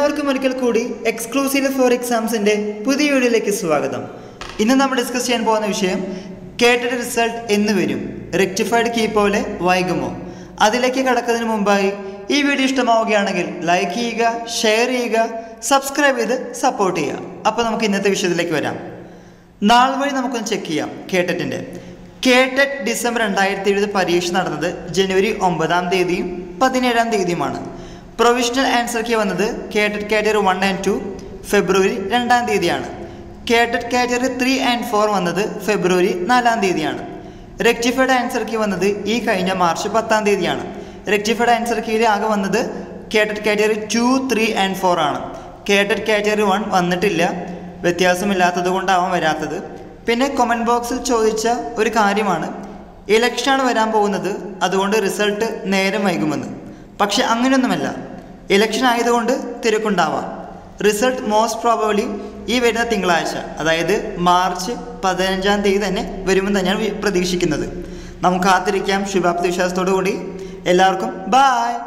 എല്ലാവർക്കും ഒരിക്കൽ കൂടി എക്സ്ക്ലൂസീവ് ഫോർ എക്സാംസിന്റെ പുതിയ വീഡിയോയിലേക്ക് സ്വാഗതം ഇന്ന് നമ്മൾ ഡിസ്കസ് ചെയ്യാൻ പോകുന്ന വിഷയം കേട്ടഡ് റിസൾട്ട് എന്ന് വരും റെക്ടിഫൈഡ് കീ പോലെ വൈകുമോ അതിലേക്ക് കടക്കുന്നതിന് മുമ്പായി ഈ വീഡിയോ ഇഷ്ടമാവുകയാണെങ്കിൽ ലൈക്ക് ചെയ്യുക ഷെയർ ചെയ്യുക സബ്സ്ക്രൈബ് ചെയ്ത് സപ്പോർട്ട് ചെയ്യുക അപ്പോൾ നമുക്ക് ഇന്നത്തെ വിഷയത്തിലേക്ക് വരാം നാൾ വഴി നമുക്കൊന്ന് ചെക്ക് ചെയ്യാം കേട്ടറ്റിൻ്റെ കേട്ടറ്റ് ഡിസംബർ രണ്ടായിരത്തി എഴുപത് പരീക്ഷ നടന്നത് ജനുവരി ഒമ്പതാം തീയതിയും പതിനേഴാം തീയതിയുമാണ് പ്രൊവിഷണൽ ആൻസർ കീ വന്നത് KTET category one and two February രണ്ടാം തീയതിയാണ് KTET category three and four വന്നത് ഫെബ്രുവരി നാലാം തീയതിയാണ് റെക്ടിഫൈഡ് ആൻസർ കീ വന്നത് ഈ കഴിഞ്ഞ മാർച്ച് പത്താം തീയതിയാണ് റെക്ടിഫൈഡ് ആൻസർ കീയിൽ ആകെ വന്നത് KTET category two three and four ആണ് കേട്ടറ്റ് കാറ്റഗറി വൺ വന്നിട്ടില്ല വ്യത്യാസമില്ലാത്തത് കൊണ്ടാവാൻ വരാത്തത് പിന്നെ കൊമൻറ്റ് ബോക്സിൽ ചോദിച്ച ഒരു കാര്യമാണ് ഇലക്ഷനാണ് വരാൻ പോകുന്നത് അതുകൊണ്ട് റിസൾട്ട് നേരം വൈകുമെന്ന് പക്ഷെ അങ്ങനെയൊന്നുമല്ല ഇലക്ഷൻ ആയതുകൊണ്ട് തിരക്കുണ്ടാവാം റിസൾട്ട് മോസ്റ്റ് പ്രോബബ്ലി ഈ വരുന്ന തിങ്കളാഴ്ച അതായത് മാർച്ച് പതിനഞ്ചാം തീയതി തന്നെ വരുമെന്ന് തന്നെയാണ് വി- പ്രതീക്ഷിക്കുന്നത് നമുക്ക് കാത്തിരിക്കാം ശുഭാപ്തി വിശ്വാസത്തോടു കൂടി എല്ലാവർക്കും ബായ്